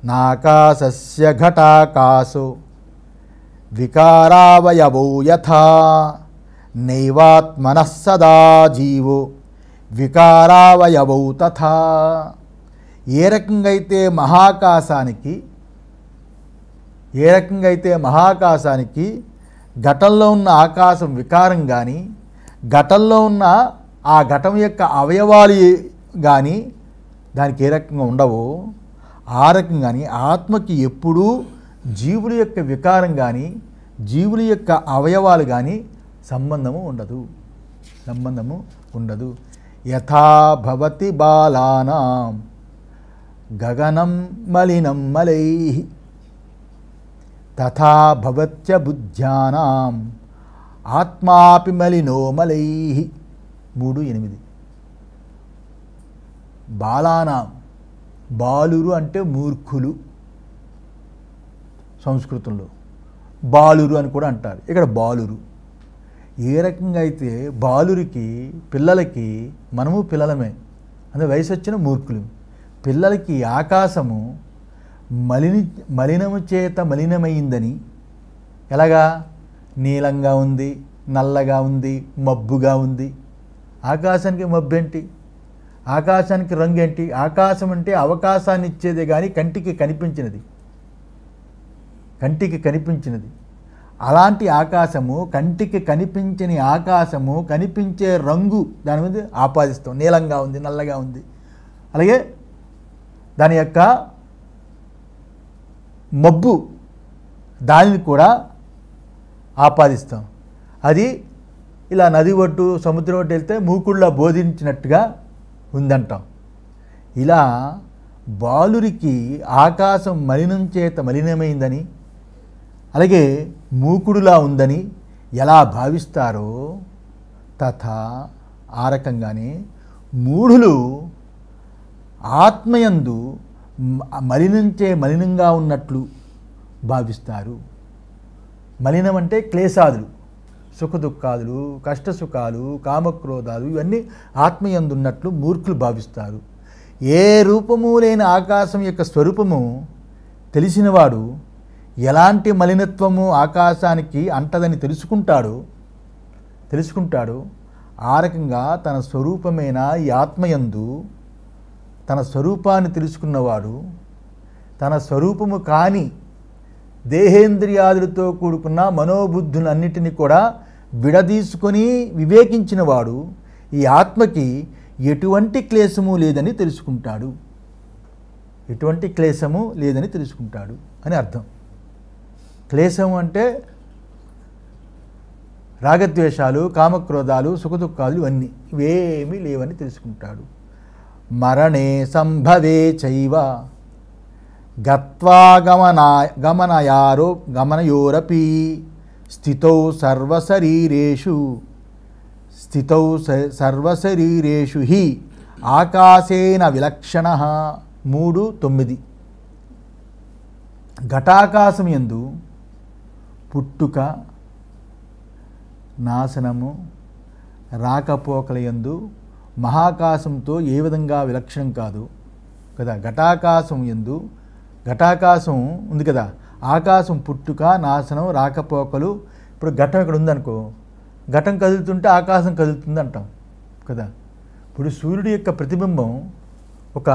నాకాశస్య ఘటాకాశో వికారావయవో యథా నైవాత్మనః సదా జీవో వికారావయవౌ తథా ఏ రకంగా అయితే మహాకాశానికి ఏ రకంగా అయితే మహాకాశానికి ఘటంలో ఉన్న ఆకాశం వికారం కానీ ఘటంలో ఉన్న ఆ ఘటం యొక్క అవయవాలు కానీ దానికి ఏ రకంగా ఉండవో ఆ రకంగాని ఆత్మకి ఎప్పుడూ జీవుల యొక్క వికారం కానీ జీవుల యొక్క అవయవాలు కానీ సంబంధము ఉండదు సంబంధము ఉండదు యథా భవతి బాలానాం గగనం మలినం మలై తథా భవత్య బుద్ధ్యానాం ఆత్మాపి మలినో మలై మూడు ఎనిమిది బాలానాం బాలురు అంటే మూర్ఖులు సంస్కృతంలో బాలురు అని కూడా అంటారు ఇక్కడ బాలురు ఏ రకంగా అయితే బాలురికి పిల్లలకి మనము పిల్లలమే అంటే వయసు వచ్చిన మూర్ఖులు పిల్లలకి ఆకాశము మలిని మలినము చేత మలినమైందని ఎలాగా నీలంగా ఉంది నల్లగా ఉంది మబ్బుగా ఉంది ఆకాశానికి మబ్బు ఏంటి ఆకాశానికి రంగు ఏంటి ఆకాశం అంటే అవకాశాన్ని ఇచ్చేదే కానీ కంటికి కనిపించినది కంటికి కనిపించినది అలాంటి ఆకాశము కంటికి కనిపించని ఆకాశము కనిపించే రంగు దాని మీద ఆపాదిస్తాం నీలంగా ఉంది నల్లగా ఉంది అలాగే దాని యొక్క మబ్బు దానిని కూడా ఆపాదిస్తాం అది ఇలా నది ఒడ్డు సముద్రం ఒడ్డు వెళ్తే మూకుళ్ళ బోధించినట్టుగా ఉందంటాం ఇలా బాలురికి ఆకాశం మలినం చేత మలినమైందని అలాగే మూకుడులా ఉందని ఎలా భావిస్తారో తథా ఆ రకంగానే మూఢులు ఆత్మయందు మ- మలినంచే మలినంగా ఉన్నట్లు భావిస్తారు మలినం అంటే క్లేశాదులు సుఖదుఖాదులు కష్టసుఖాలు కామక్రోధాలు ఇవన్నీ ఆత్మయందు ఉన్నట్లు మూర్ఖులు భావిస్తారు ఏ రూపము లేని ఆకాశం యొక్క స్వరూపము తెలిసినవాడు ఎలాంటి మలినత్వము ఆకాశానికి అంటదని తెలుసుకుంటాడు తెలుసుకుంటాడు ఆ రకంగా తన స్వరూపమైన ఈ ఆత్మయందు తన స్వరూపాన్ని తెలుసుకున్నవాడు తన స్వరూపము కాని దేహేంద్రియాదులతో కూడుకున్న మనోబుద్ధులన్నిటినీ కూడా విడదీసుకొని వివేకించినవాడు ఈ ఆత్మకి ఎటువంటి క్లేశము లేదని తెలుసుకుంటాడు ఎటువంటి క్లేశము లేదని తెలుసుకుంటాడు అని అర్థం క్లేశము అంటే రాగద్వేషాలు కామక్రోధాలు సుఖదుఖాలు ఇవన్నీ ఇవేమీ లేవని తెలుసుకుంటాడు మరణే సంభవే చైవ గత్వా గమనా గమనయారో గమనయోరపి స్థితౌ సర్వశరీరేషు స్థితౌ స- సర్వశరీరేషు హి ఆకాశేన విలక్షణ మూడు తొమ్మిది ఘటాకాశం యందు పుట్టుక నాశనము రాకపోకల యందు మహాకాశంతో ఏ విధంగా విలక్షణం కాదు కదా ఘటాకాశం ఎందు ఘటాకాశం ఉంది కదా ఆకాశం పుట్టుక నాశనం రాకపోకలు ఇప్పుడు ఘటం ఇక్కడ ఉందనుకో ఘటం కదులుతుంటే ఆకాశం కదులుతుంది అంటాం కదా ఇప్పుడు సూర్యుడి యొక్క ప్రతిబింబం ఒక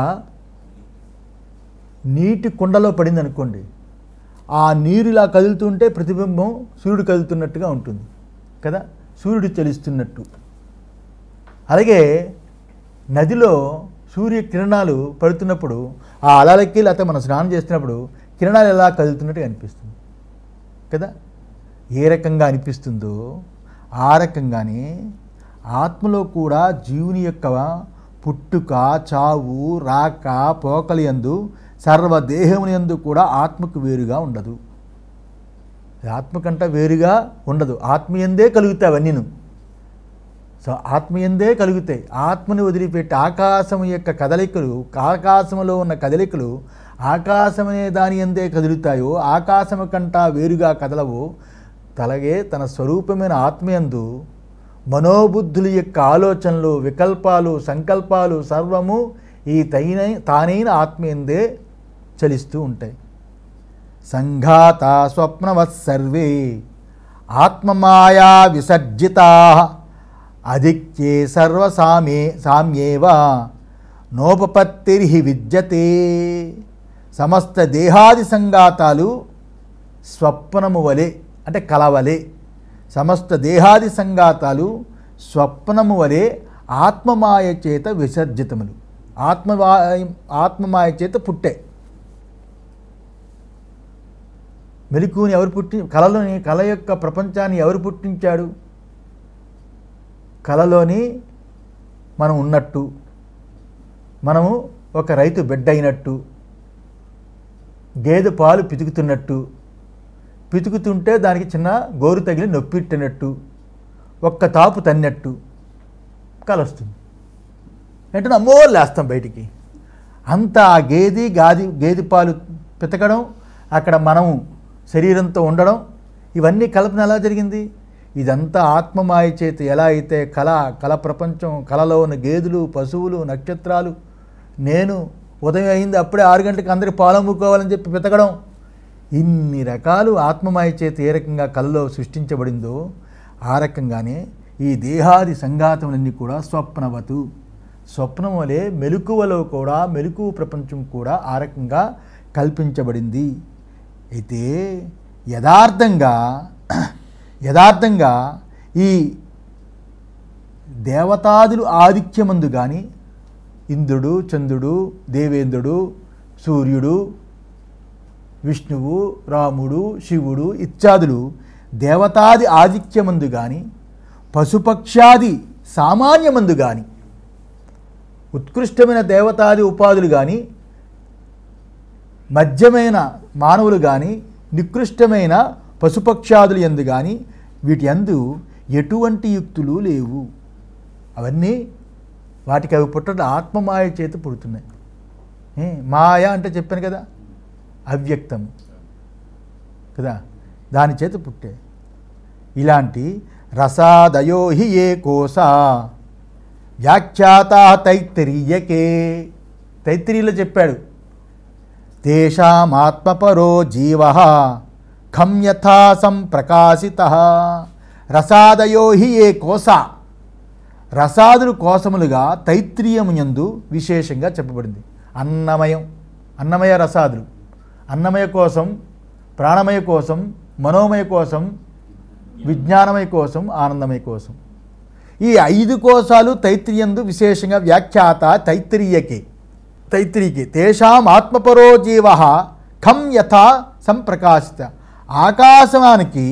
నీటి కుండలో పడింది అనుకోండి ఆ నీరు ఇలా కదులుతుంటే ప్రతిబింబం సూర్యుడు కదులుతున్నట్టుగా ఉంటుంది కదా సూర్యుడు చలిస్తున్నట్టు అలాగే నదిలో సూర్య కిరణాలు పడుతున్నప్పుడు ఆ అలలకి లేకపోతే మనం స్నానం చేస్తున్నప్పుడు కిరణాలు ఎలా కదులుతున్నట్టుగా అనిపిస్తుంది కదా ఏ రకంగా అనిపిస్తుందో ఆ రకంగానే ఆత్మలో కూడా జీవుని యొక్క పుట్టుక చావు రాక పోకలి యందు సర్వదేహముని యందు కూడా ఆత్మకు వేరుగా ఉండదు ఆత్మకంట వేరుగా ఉండదు ఆత్మయందే కలుగుతాయి అవన్నీను సో ఆత్మయందే కలుగుతాయి ఆత్మని వదిలిపెట్టి ఆకాశం యొక్క కదలికలు ఆకాశంలో ఉన్న కదలికలు ఆకాశం అనే దాని ఎందే కదులుతాయో ఆకాశము కంట వేరుగా కదలవో తలగే తన స్వరూపమైన ఆత్మయందు మనోబుద్ధుల యొక్క ఆలోచనలు వికల్పాలు సంకల్పాలు సర్వము ఈ తైన తానైన ఆత్మయందే చలిస్తూ ఉంటాయి సంఘాత స్వప్నవత్ సర్వే ఆత్మమాయా విసర్జితా అధిక్యే సర్వసామే సామ్యేవ నోపపత్తిర్హి విద్యతే సమస్త దేహాది సంఘాతాలు స్వప్నము వలె అంటే కలవలే సమస్త దేహాది సంఘాతాలు స్వప్నము వలె ఆత్మమాయ చేత విసర్జితములు ఆత్మవా ఆత్మమాయ చేత పుట్టే మెలకుని ఎవరు పుట్టి కళలోని కళ యొక్క ప్రపంచాన్ని ఎవరు పుట్టించాడు కళలోని మనం ఉన్నట్టు మనము ఒక రైతు బిడ్డ అయినట్టు గేదె పాలు పితుకుతున్నట్టు పితుకుతుంటే దానికి చిన్న గోరు తగిలి నొప్పిట్టినట్టు ఒక్క తాపు తన్నట్టు కలొస్తుంది వెంటనే అమ్మో లేస్తాం బయటికి అంత ఆ గేది గాది గేదె పాలు పితకడం అక్కడ మనము శరీరంతో ఉండడం ఇవన్నీ కల్పన ఎలా జరిగింది ఇదంతా ఆత్మమాయ చేత ఎలా అయితే కళ కళ ప్రపంచం కళలో ఉన్న గేదెలు పశువులు నక్షత్రాలు నేను ఉదయం అయింది అప్పుడే ఆరు గంటలకు అందరికి పాలమ్ముకోవాలని చెప్పి పితకడం ఇన్ని రకాలు ఆత్మమాయ చేత ఏ రకంగా కళలో సృష్టించబడిందో ఆ రకంగానే ఈ దేహాది సంఘాతములన్నీ కూడా స్వప్నవతు స్వప్నం వలె మెలకువలో కూడా మెలకు ప్రపంచం కూడా ఆ రకంగా కల్పించబడింది అయితే యథార్థంగా యథార్థంగా ఈ దేవతాదులు ఆధిక్యమందు కానీ ఇంద్రుడు చంద్రుడు దేవేంద్రుడు సూర్యుడు విష్ణువు రాముడు శివుడు ఇత్యాదులు దేవతాది ఆధిక్యమందు కానీ పశుపక్షాది సామాన్యమందు కానీ ఉత్కృష్టమైన దేవతాది ఉపాధులు కానీ మధ్యమైన మానవులు కానీ నికృష్టమైన పశుపక్షాదులు ఎందు కానీ వీటి అందు ఎటువంటి యుక్తులు లేవు అవన్నీ వాటికి అవి పుట్టడం ఆత్మమాయ చేత పుడుతున్నాయి ఏ, మాయ అంటే చెప్పాను కదా అవ్యక్తం కదా దాని చేత పుట్టే ఇలాంటి రసాదయో హి ఏ కోస వ్యాఖ్యాత తైత్తిరీయకే తైత్తిరీలో చెప్పాడు తేషామాత్మపరో జీవ ఖం యథా సంప్రకాశిత రసాదయో హి ఏ కోస రసాదులు కోసములుగా తైత్రీయమునందు విశేషంగా చెప్పబడింది అన్నమయం అన్నమయ రసాదులు అన్నమయ కోసం ప్రాణమయ కోసం మనోమయ కోసం విజ్ఞానమయ కోసం ఆనందమయ కోసం ఈ ఐదు కోశాలు తైత్రీయందు విశేషంగా వ్యాఖ్యాత తైత్రీయకే తైత్రీకే తేషాం ఆత్మపరో జీవ ఖం యథా సంప్రకాశిత ఆకాశవానికి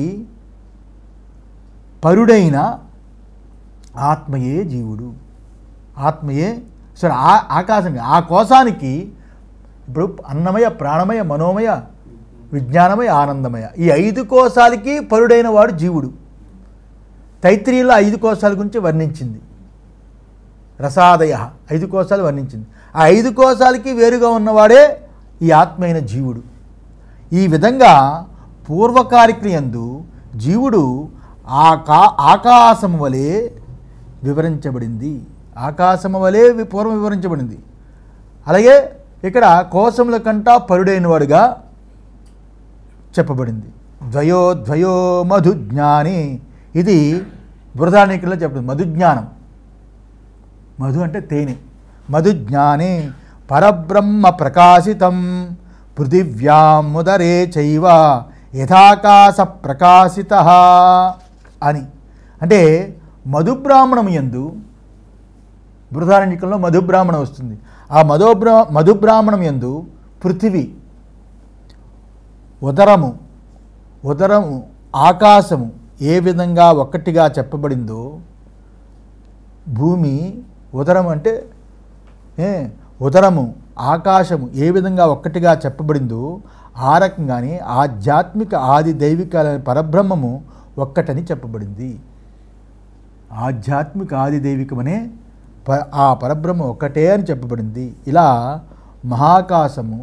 పరుడైన ఆత్మయే జీవుడు ఆత్మయే సరే ఆ ఆకాశం ఆ కోశానికి ఇప్పుడు అన్నమయ ప్రాణమయ మనోమయ విజ్ఞానమయ ఆనందమయ ఈ ఐదు కోశాలకి పరుడైన వాడు జీవుడు తైత్రీయులో ఐదు కోశాల గురించి వర్ణించింది రసాదయ ఐదు కోశాలు వర్ణించింది ఆ ఐదు కోశాలకి వేరుగా ఉన్నవాడే ఈ ఆత్మైన జీవుడు ఈ విధంగా పూర్వకారిక్రియందు జీవుడు ఆకా ఆకాశం వలె వివరించబడింది ఆకాశము వలె వి- పూర్వం వివరించబడింది అలాగే ఇక్కడ కోశముల కంటా పరుడైనవాడుగా చెప్పబడింది ద్వయో ద్వయో మధుజ్ఞాని ఇది బృహదానికలో చెప్పబడింది మధుజ్ఞానం మధు అంటే తేనె మధుజ్ఞానే పరబ్రహ్మ ప్రకాశితం పృథివ్యాముదరే చైవ యథాకాశ ప్రకాశిత అని అంటే మధుబ్రాహ్మణం ఎందు బృహదారణ్యకంలో మధుబ్రాహ్మణం వస్తుంది ఆ మధోబ్రా మధుబ్రాహ్మణం ఎందు పృథివీ ఉదరము ఉదరము ఆకాశము ఏ విధంగా ఒక్కటిగా చెప్పబడిందో భూమి ఉదరం అంటే ఏ ఉదరము ఆకాశము ఏ విధంగా ఒక్కటిగా చెప్పబడిందో ఆ రకంగానే ఆధ్యాత్మిక ఆది దైవిక పరబ్రహ్మము ఒక్కటని చెప్పబడింది ఆధ్యాత్మిక ఆది దైవికమనే ప ఆ పరబ్రహ్మ ఒక్కటే అని చెప్పబడింది ఇలా మహాకాశము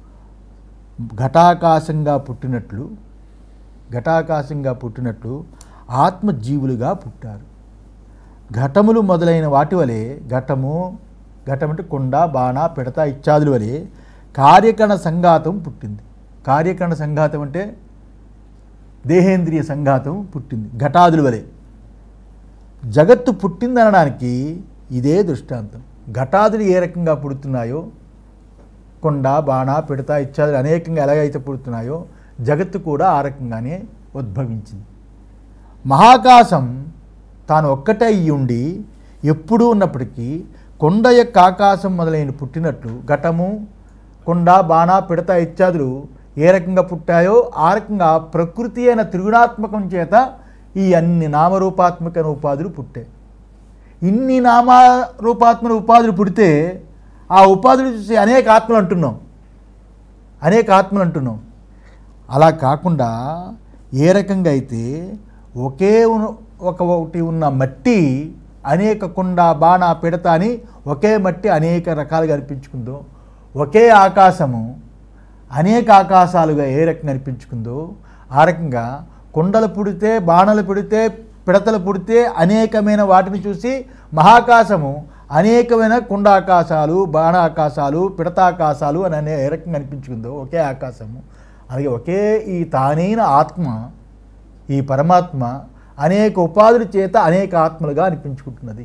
ఘటాకాశంగా పుట్టినట్లు ఘటాకాశంగా పుట్టినట్లు ఆత్మజీవులుగా పుట్టారు ఘటములు మొదలైన వాటి వలె ఘటము ఘటం అంటే కుండ బాణ పిడత ఇత్యాదుల వలె కార్యకణ సంఘాతం పుట్టింది కార్యకణ సంఘాతం అంటే దేహేంద్రియ సంఘాతం పుట్టింది ఘటాదుల వలె జగత్తు పుట్టిందనడానికి ఇదే దృష్టాంతం ఘటాదులు ఏ రకంగా పుడుతున్నాయో కొండ బాణ పిడత ఇత్యాదులు అనేకంగా ఎలాగైతే పుడుతున్నాయో జగత్తు కూడా ఆ రకంగానే ఉద్భవించింది మహాకాశం తాను ఒక్కటే అయ్యి ఉండి ఎప్పుడూ ఉన్నప్పటికీ కొండ యొక్క ఆకాశం మొదలైన పుట్టినట్లు ఘటము కొండ బాణ పిడత ఇత్యాదులు ఏ రకంగా పుట్టాయో ఆ రకంగా ప్రకృతి అయిన త్రిగుణాత్మకం చేత ఈ అన్ని నామరూపాత్మక ఉపాధులు పుట్టాయి ఇన్ని నామరూపాత్మక ఉపాధులు పుడితే ఆ ఉపాధులు చూసి అనేక ఆత్మలు అంటున్నాం అనేక ఆత్మలు అంటున్నాం అలా కాకుండా ఏ రకంగా అయితే ఒకే ఉన్న- ఒక ఒకటి ఉన్న మట్టి అనేక కుండ బాణ పిడత అని ఒకే మట్టి అనేక రకాలుగా అనిపించుకుందో ఒకే ఆకాశము అనేక ఆకాశాలుగా ఏ రకంగా అనిపించుకుందో ఆ రకంగా కుండలు పుడితే బాణలు పుడితే పిడతలు పుడితే అనేకమైన వాటిని చూసి మహాకాశము అనేకమైన కుండాకాశాలు బాణాకాశాలు పిడతాకాశాలు అని అనే ఏ రకంగా అనిపించుకుందో ఒకే ఆకాశము అలాగే ఒకే ఈ తానైన ఆత్మ ఈ పరమాత్మ అనేక ఉపాధుల చేత అనేక ఆత్మలుగా అనిపించుకుంటున్నది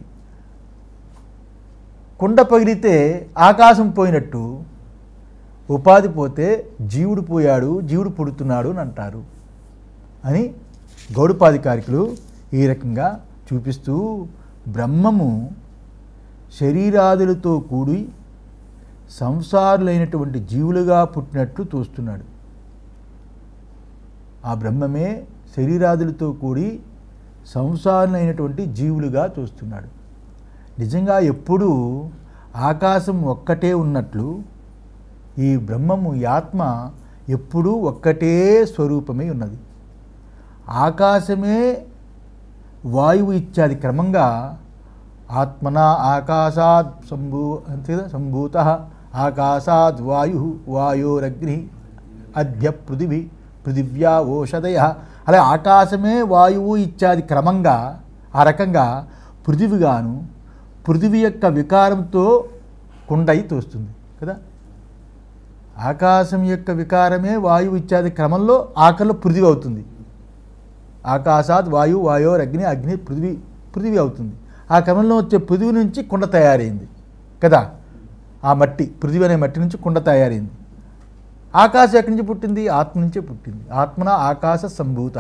కుండ పగిలితే ఆకాశం పోయినట్టు ఉపాధి పోతే జీవుడు పోయాడు జీవుడు పుడుతున్నాడు అని అంటారు అని గౌడపాధికారికులు ఈ రకంగా చూపిస్తూ బ్రహ్మము శరీరాదులతో కూడి సంసారులైనటువంటి జీవులుగా పుట్టినట్లు చూస్తున్నాడు ఆ బ్రహ్మమే శరీరాదులతో కూడి సంసారులైనటువంటి జీవులుగా చూస్తున్నాడు నిజంగా ఎప్పుడూ ఆకాశం ఒక్కటే ఉన్నట్లు ఈ బ్రహ్మము ఈ ఆత్మ ఎప్పుడూ ఒక్కటే స్వరూపమై ఉన్నది ఆకాశమే వాయువు ఇత్యాది క్రమంగా ఆత్మన ఆకాశాద్ సంభూ అంతే కదా సంభూత ఆకాశాద్ వాయు వాయోరగ్ని అద్య పృథివీ పృథివ్యా ఓషధయ అలా ఆకాశమే వాయువు ఇత్యాది క్రమంగా ఆ రకంగా పృథివిగాను పృథివీ యొక్క వికారంతో కుండయి తోస్తుంది కదా ఆకాశం యొక్క వికారమే వాయువు ఇత్యాది క్రమంలో ఆకలిలో పృథివీ అవుతుంది ఆకాశాత్ వాయు వాయోర్ అగ్ని అగ్ని పృథివీ పృథివీ అవుతుంది ఆ క్రమంలో వచ్చే పృథివీ నుంచి కుండ తయారైంది కదా ఆ మట్టి పృథివీ అనే మట్టి నుంచి కుండ తయారైంది ఆకాశం ఎక్కడి నుంచి పుట్టింది ఆత్మ నుంచే పుట్టింది ఆత్మన ఆకాశ సంభూత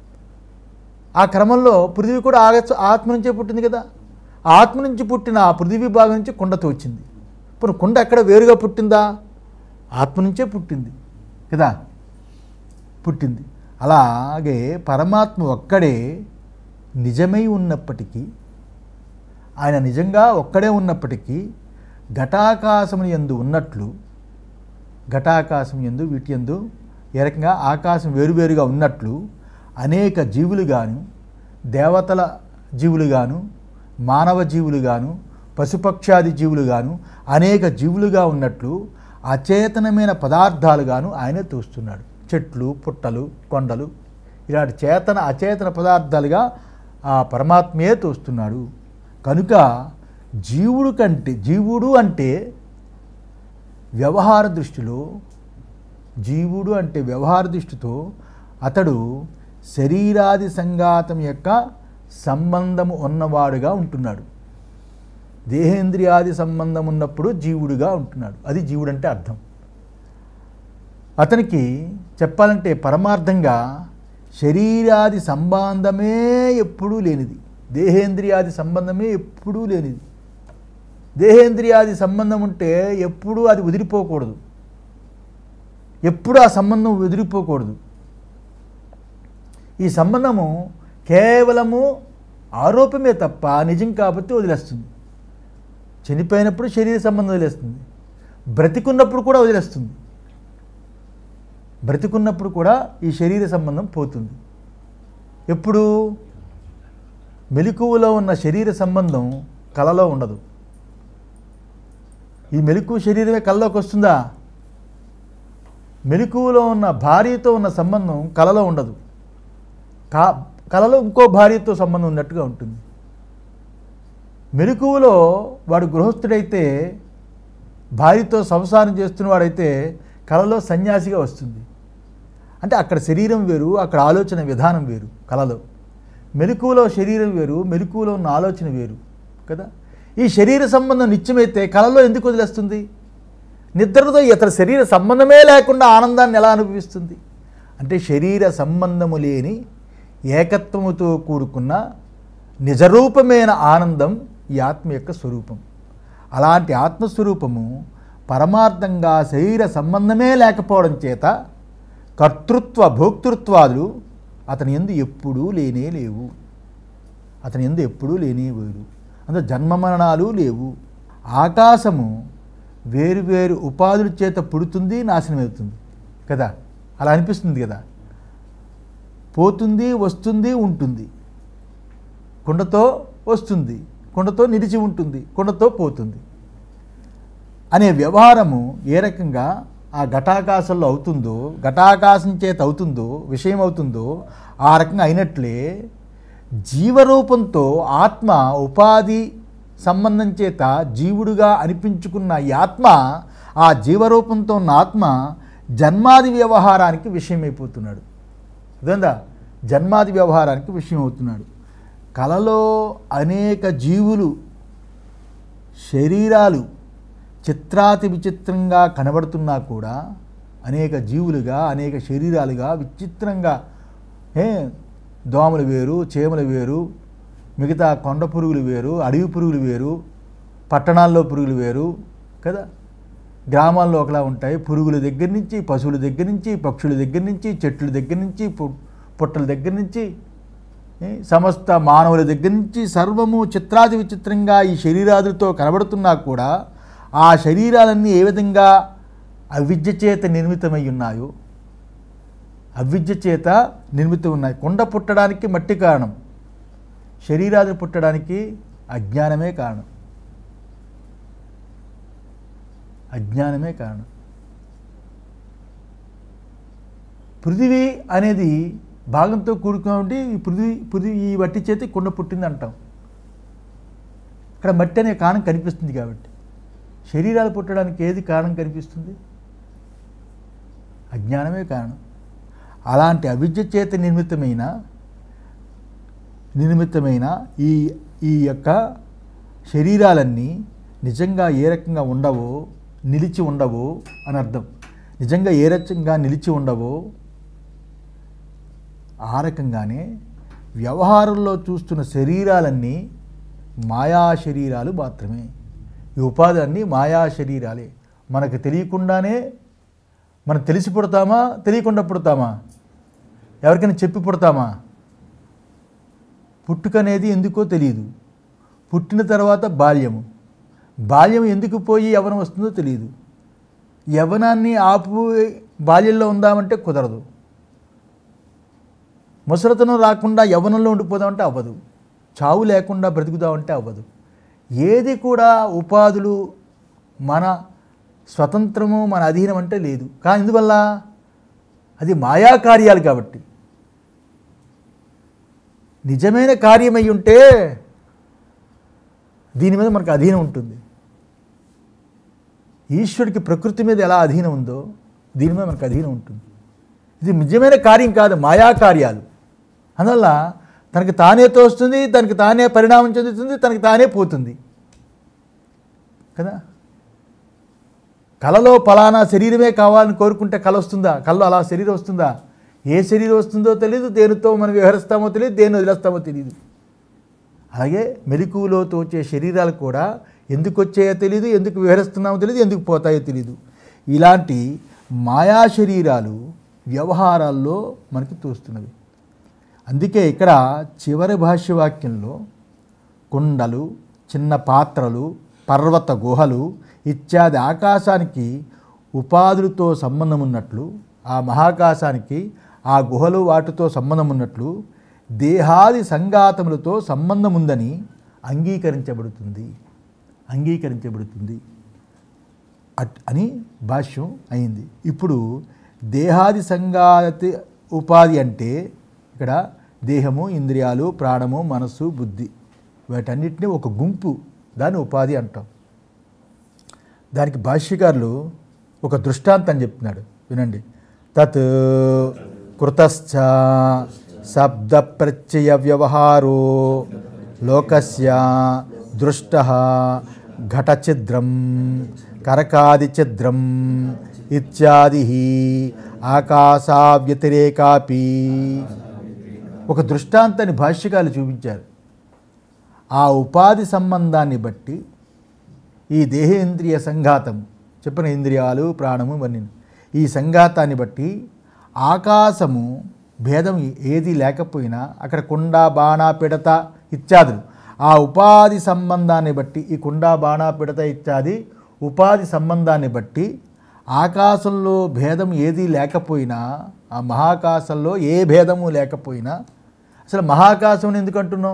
ఆ క్రమంలో పృథివీ కూడా ఆగ ఆత్మ నుంచే పుట్టింది కదా ఆ ఆత్మ నుంచి పుట్టిన ఆ పృథివీ భాగం నుంచి కుండతో వచ్చింది ఇప్పుడు కుండ ఎక్కడ వేరుగా పుట్టిందా ఆత్మ నుంచే పుట్టింది కదా పుట్టింది అలాగే పరమాత్మ ఒక్కడే నిజమై ఉన్నప్పటికీ ఆయన నిజంగా ఒక్కడే ఉన్నప్పటికీ ఘటాకాశముని ఎందు ఉన్నట్లు ఘటాకాశం ఎందు వీటి ఎందు ఏ రకంగా ఆకాశం వేరువేరుగా ఉన్నట్లు అనేక జీవులుగాను దేవతల జీవులుగాను మానవ జీవులుగాను పశుపక్షాది జీవులుగాను అనేక జీవులుగా ఉన్నట్లు అచేతనమైన పదార్థాలుగాను ఆయన తోస్తున్నాడు చెట్లు పుట్టలు కొండలు ఇలాంటి చేతన అచేతన పదార్థాలుగా ఆ పరమాత్మయే తోస్తున్నాడు కనుక జీవుడు కంటే జీవుడు అంటే వ్యవహార దృష్టిలో జీవుడు అంటే వ్యవహార దృష్టితో అతడు శరీరాది సంఘాతం యొక్క సంబంధము ఉన్నవాడుగా ఉంటున్నాడు దేహేంద్రియాది సంబంధం ఉన్నప్పుడు జీవుడుగా ఉంటున్నాడు అది జీవుడు అంటే అర్థం అతనికి చెప్పాలంటే పరమార్థంగా శరీరాది సంబంధమే ఎప్పుడూ లేనిది దేహేంద్రియాది సంబంధమే ఎప్పుడూ లేనిది దేహేంద్రియాది సంబంధం ఉంటే ఎప్పుడూ అది వదిలిపోకూడదు ఎప్పుడు ఆ సంబంధం వదిలిపోకూడదు ఈ సంబంధము కేవలము ఆరోపమే తప్ప నిజం కాబట్టి వదిలేస్తుంది చనిపోయినప్పుడు శరీర సంబంధం వదిలేస్తుంది బ్రతికున్నప్పుడు కూడా వదిలేస్తుంది బ్రతికున్నప్పుడు కూడా ఈ శరీర సంబంధం పోతుంది ఎప్పుడు మెలకువలో ఉన్న శరీర సంబంధం కలలో ఉండదు ఈ మెలకు శరీరమే కళ్ళలోకి వస్తుందా మెలకువలో ఉన్న భార్యతో ఉన్న సంబంధం కలలో ఉండదు కా కలలో ఇంకో భార్యతో సంబంధం ఉన్నట్టుగా ఉంటుంది మెలకువలో వాడు గృహస్థుడైతే భార్యతో సంసారం చేస్తున్నవాడైతే కళలో సన్యాసిగా వస్తుంది అంటే అక్కడ శరీరం వేరు అక్కడ ఆలోచన విధానం వేరు కళలో మెలకువలో శరీరం వేరు మెలకువలో ఉన్న ఆలోచన వేరు కదా ఈ శరీర సంబంధం నిత్యమైతే కళలో ఎందుకు వదిలేస్తుంది నిద్రతో ఇతర శరీర సంబంధమే లేకుండా ఆనందాన్ని ఎలా అనుభవిస్తుంది అంటే శరీర సంబంధము లేని ఏకత్వముతో కూడుకున్న నిజరూపమైన ఆనందం ఈ ఆత్మ యొక్క స్వరూపం అలాంటి ఆత్మస్వరూపము పరమార్థంగా శరీర సంబంధమే లేకపోవడం చేత కర్తృత్వ భోక్తృత్వాదులు అతని ఎందు ఎప్పుడూ లేనే లేవు అతని ఎందు ఎప్పుడూ లేనే లేవు అందులో జన్మమరణాలు లేవు ఆకాశము వేరు వేరు ఉపాధుల చేత పుడుతుంది నాశనం అవుతుంది కదా అలా అనిపిస్తుంది కదా పోతుంది వస్తుంది ఉంటుంది కుండతో వస్తుంది కుండతో నిలిచి ఉంటుంది కుండతో పోతుంది అనే వ్యవహారము ఏ రకంగా ఆ ఘటాకాశంలో అవుతుందో ఘటాకాశం చేత అవుతుందో విషయం అవుతుందో ఆ రకంగా అయినట్లే జీవరూపంతో ఆత్మ ఉపాధి సంబంధం చేత జీవుడుగా అనిపించుకున్న ఈ ఆత్మ ఆ జీవరూపంతో ఉన్న ఆత్మ జన్మాది వ్యవహారానికి విషయమైపోతున్నాడు అదేందా జన్మాది వ్యవహారానికి విషయం అవుతున్నాడు కలలో అనేక జీవులు శరీరాలు చిత్రాతి విచిత్రంగా కనబడుతున్నా కూడా అనేక జీవులుగా అనేక శరీరాలుగా విచిత్రంగా ఏ దోమలు వేరు చేమలు వేరు మిగతా కొండ పురుగులు వేరు అడవి పురుగులు వేరు పట్టణాల్లో పురుగులు వేరు కదా గ్రామాల్లో ఒకలా ఉంటాయి పురుగుల దగ్గర నుంచి పశువుల దగ్గర నుంచి పక్షుల దగ్గర నుంచి చెట్ల దగ్గర నుంచి పు- పుట్టల దగ్గర నుంచి ఏ, సమస్త మానవుల దగ్గర నుంచి సర్వము చిత్రాది విచిత్రంగా ఈ శరీరాదులతో కనబడుతున్నా కూడా ఆ శరీరాలన్నీ ఏ విధంగా అవిద్య చేత నిర్మితమై ఉన్నాయో అవిద్య చేత నిర్మితం ఉన్నాయి కొండ పుట్టడానికి మట్టి కారణం శరీరాదులు పుట్టడానికి అజ్ఞానమే కారణం అజ్ఞానమే కారణం పృథివీ అనేది భాగంతో కూడుకుని ఉండి ఈ పృథివీ పృథివీ ఈ వట్టి చేతి కుండ పుట్టింది అంటాం ఇక్కడ మట్టి అనే కారణం కనిపిస్తుంది కాబట్టి శరీరాలు పుట్టడానికి ఏది కారణం కనిపిస్తుంది అజ్ఞానమే కారణం అలాంటి అవిద్య చేత నిర్మితమైన నిర్మితమైన ఈ ఈ యొక్క శరీరాలన్నీ నిజంగా ఏ రకంగా ఉండవో నిలిచి ఉండవో అని అర్థం నిజంగా ఏ రకంగా నిలిచి ఉండవో ఆ రకంగానే వ్యవహారంలో చూస్తున్న శరీరాలన్నీ మాయా శరీరాలు మాత్రమే ఈ ఉపాధులన్నీ మాయా శరీరాలే మనకు తెలియకుండానే మనం తెలిసి పుడతామా తెలియకుండా పుడతామా ఎవరికైనా చెప్పి పుడతామా పుట్టుక అనేది ఎందుకో తెలియదు పుట్టిన తర్వాత బాల్యము బాల్యం ఎందుకు పోయి యవనం వస్తుందో తెలియదు యవనాన్ని ఆపు బాల్యంలో ఉందామంటే కుదరదు ముసలితనం రాకుండా యవనంలో ఉండిపోదామంటే అవ్వదు చావు లేకుండా బ్రతుకుదామంటే అవ్వదు ఏది కూడా ఉపాధులు మన స్వతంత్రము మన అధీనం అంటే లేదు కానీ ఎందువల్ల అది మాయా కార్యాలు కాబట్టి నిజమైన కార్యమై ఉంటే దీని మీద మనకు అధీనం ఉంటుంది ఈశ్వరుడికి ప్రకృతి మీద ఎలా అధీనం ఉందో దీని మీద మనకు అధీనం ఉంటుంది ఇది నిజమైన కార్యం కాదు మాయా కార్యాలు అందువల్ల తనకి తానే తోస్తుంది తనకి తానే పరిణామం చెందుతుంది తనకి తానే పోతుంది కదా కళలో ఫలానా శరీరమే కావాలని కోరుకుంటే కళ వస్తుందా కళలో అలా శరీరం వస్తుందా ఏ శరీరం వస్తుందో తెలియదు దేనితో మనం వ్యవహరిస్తామో తెలియదు దేన్ని వదిలేస్తామో తెలియదు అలాగే మెలకువలో తోచే శరీరాలు కూడా ఎందుకు వచ్చాయో తెలియదు ఎందుకు విహరిస్తున్నామో తెలియదు ఎందుకు పోతాయో తెలియదు ఇలాంటి మాయా శరీరాలు వ్యవహారాల్లో మనకి తోస్తున్నవి అందుకే ఇక్కడ చివరి భాష్యవాక్యంలో కుండలు చిన్న పాత్రలు పర్వత గుహలు ఇత్యాది ఆకాశానికి ఉపాధులతో సంబంధం ఉన్నట్లు ఆ మహాకాశానికి ఆ గుహలు వాటితో సంబంధం ఉన్నట్లు దేహాది సంఘాతములతో సంబంధం ఉందని అంగీకరించబడుతుంది అంగీకరించబడుతుంది అట్ అని భాష్యం అయింది ఇప్పుడు దేహాది సంఘాతి ఉపాధి అంటే ఇక్కడ దేహము ఇంద్రియాలు ప్రాణము మనస్సు బుద్ధి వీటన్నిటిని ఒక గుంపు దాన్ని ఉపాధి అంటాం దానికి భాష్యకారులు ఒక దృష్టాంతం చెప్తున్నాడు వినండి తత్ కృతశ్చ శబ్ద ప్రత్యయ వ్యవహారో లోకస్య దృష్ట ఘటఛిద్రం కరకాదిఛిద్రం ఇత్యాది ఆకాశా వ్యతిరేకాపి ఒక దృష్టాంతాన్ని భాష్యకాలు చూపించారు ఆ ఉపాధి సంబంధాన్ని బట్టి ఈ దేహేంద్రియ సంఘాతం చెప్పిన ఇంద్రియాలు ప్రాణము ఇవన్నీ ఈ సంఘాతాన్ని బట్టి ఆకాశము భేదం ఏది లేకపోయినా అక్కడ కుండ బాణ పిడత ఇత్యాదులు ఆ ఉపాధి సంబంధాన్ని బట్టి ఈ కుండ బాణ పిడత ఇత్యాది ఉపాధి సంబంధాన్ని బట్టి ఆకాశంలో భేదం ఏది లేకపోయినా ఆ మహాకాశంలో ఏ భేదము లేకపోయినా అసలు మహాకాశం ఎందుకు అంటున్నాం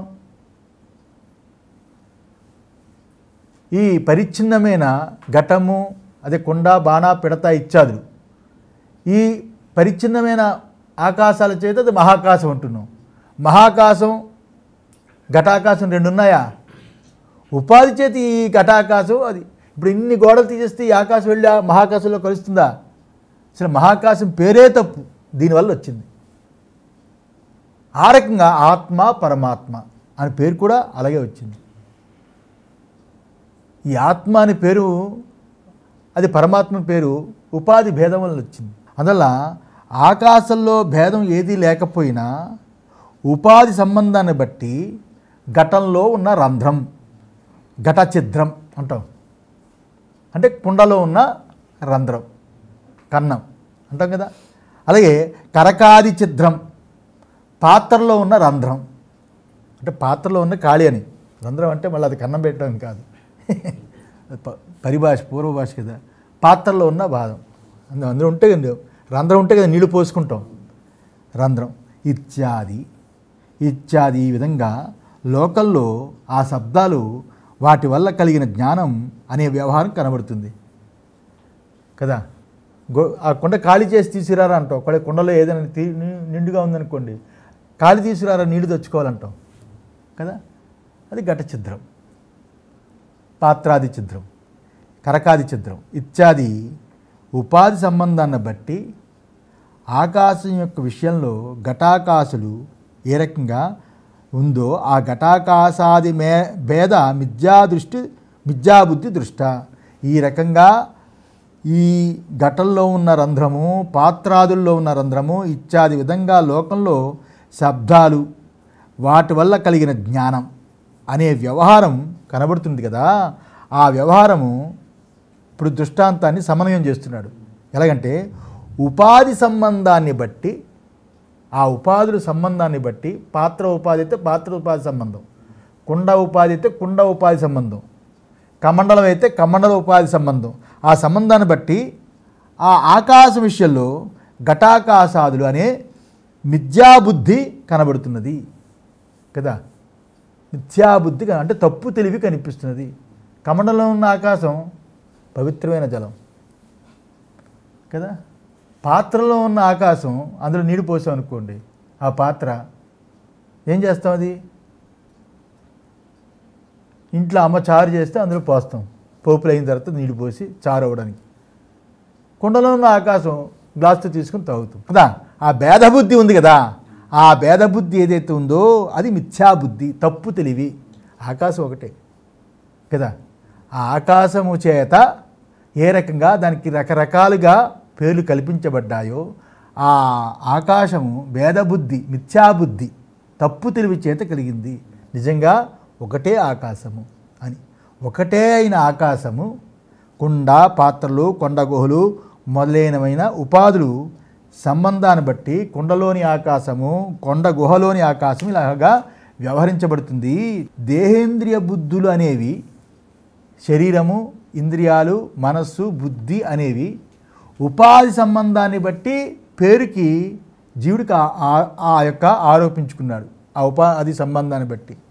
ఈ పరిచ్ఛిన్నమైన ఘటము అదే కొండ బాణ పిడత ఇత్యాదులు ఈ పరిచ్ఛిన్నమైన ఆకాశాల చేత అది మహాకాశం అంటున్నాం మహాకాశం ఘటాకాశం రెండు ఉన్నాయా ఉపాధి చేత ఈ ఘటాకాశం అది ఇప్పుడు ఇన్ని గోడలు తీసేస్తే ఈ ఆకాశం వెళ్ళి ఆ మహాకాశంలో కలుస్తుందా అసలు మహాకాశం పేరే తప్పు దీనివల్ల వచ్చింది ఆ రకంగా ఆత్మ పరమాత్మ అని పేరు కూడా అలాగే వచ్చింది ఈ ఆత్మ అనే పేరు అది పరమాత్మ పేరు ఉపాధి భేదం వల్ల వచ్చింది అందువల్ల ఆకాశంలో భేదం ఏదీ లేకపోయినా ఉపాధి సంబంధాన్ని బట్టి ఘటంలో ఉన్న రంధ్రం ఘట ఛిద్రం అంటాం అంటే కుండలో ఉన్న రంధ్రం కన్నం అంటాం కదా అలాగే కరకాది ఛిద్రం పాత్రలో ఉన్న రంధ్రం అంటే పాత్రలో ఉన్న ఖాళీ అని రంధ్రం అంటే మళ్ళీ అది కన్నం పెట్టడం కాదు అది ప- పరిభాష పూర్వ భాష కదా పాత్రలో ఉన్న భాగం అందు అందులో ఉంటే కదా రంధ్రం ఉంటే కదా నీళ్లు పోసుకుంటాం రంధ్రం ఇత్యాది ఇత్యాది ఈ విధంగా లోకల్లో ఆ శబ్దాలు వాటి వల్ల కలిగిన జ్ఞానం అనే వ్యవహారం కనబడుతుంది కదా గో ఆ కుండ ఖాళీ చేసి తీసుకురారా అంటాం ఒకవేళ కుండలో ఏదైనా తీ ని- నిండుగా ఉందనుకోండి ఖాళీ తీసుకురారా నీళ్లు తెచ్చుకోవాలంటాం కదా అది ఘట ఛిద్రం పాత్రాది ఛిద్రం కరకాది ఛిద్రం ఇత్యాది ఉపాధి సంబంధాన్ని బట్టి ఆకాశం యొక్క విషయంలో ఘటాకాశులు ఏ రకంగా ఉందో ఆ ఘటాకాశాది మే భేద మిథ్యా దృష్టి మిథ్యాబుద్ధి దృష్ట ఈ రకంగా ఈ ఘటంలో ఉన్న రంధ్రము పాత్రాదుల్లో ఉన్న రంధ్రము ఇత్యాది విధంగా లోకంలో శబ్దాలు వాటి వల్ల కలిగిన జ్ఞానం అనే వ్యవహారం కనబడుతుంది కదా ఆ వ్యవహారము ఇప్పుడు దృష్టాంతాన్ని సమన్వయం చేస్తున్నాడు ఎలాగంటే ఉపాధి సంబంధాన్ని బట్టి ఆ ఉపాధుల సంబంధాన్ని బట్టి పాత్ర ఉపాధి అయితే పాత్ర ఉపాధి సంబంధం కుండ ఉపాధి అయితే కుండ ఉపాధి సంబంధం కమండలం అయితే కమండల ఉపాధి సంబంధం ఆ సంబంధాన్ని బట్టి ఆ ఆకాశ విషయంలో ఘటాకాశాదులు అనే మిథ్యాబుద్ధి కనబడుతున్నది కదా మిథ్యాబుద్ధి క- అంటే తప్పు తెలివి కనిపిస్తున్నది కమండలంలో ఉన్న ఆకాశం పవిత్రమైన జలం కదా పాత్రలో ఉన్న ఆకాశం అందులో నీళ్ళు పోసాం అనుకోండి ఆ పాత్ర ఏం చేస్తాం అది ఇంట్లో అమ్మ చారు చేస్తే అందులో పోస్తాం పోపులు అయిన తర్వాత నీళ్ళు పోసి చారు అవ్వడానికి కుండలో ఉన్న ఆకాశం గ్లాస్తో తీసుకుని తాగుతాం కదా ఆ భేదబుద్ధి ఉంది కదా ఆ భేదబుద్ధి ఏదైతే ఉందో అది మిథ్యాబుద్ధి తప్పు తెలివి ఆకాశం ఒకటే కదా ఆ ఆకాశము చేత ఏ రకంగా దానికి రకరకాలుగా పేర్లు కల్పించబడ్డాయో ఆ ఆకాశము భేదబుద్ధి మిథ్యాబుద్ధి తప్పు తెలివి చేత కలిగింది నిజంగా ఒకటే ఆకాశము అని ఒకటే అయిన ఆకాశము కుండ పాత్రలు కొండ గుహలు మొదలైనవైన ఉపాధులు సంబంధాన్ని బట్టి కుండలోని ఆకాశము కొండ గుహలోని ఆకాశం ఇలాగా వ్యవహరించబడుతుంది దేహేంద్రియ బుద్ధులు అనేవి శరీరము ఇంద్రియాలు మనస్సు బుద్ధి అనేవి ఉపాధి సంబంధాన్ని బట్టి పేరుకి జీవుడికి ఆ- ఆ- ఆ యొక్క ఆరోపించుకున్నాడు ఆ ఉపాధి సంబంధాన్ని బట్టి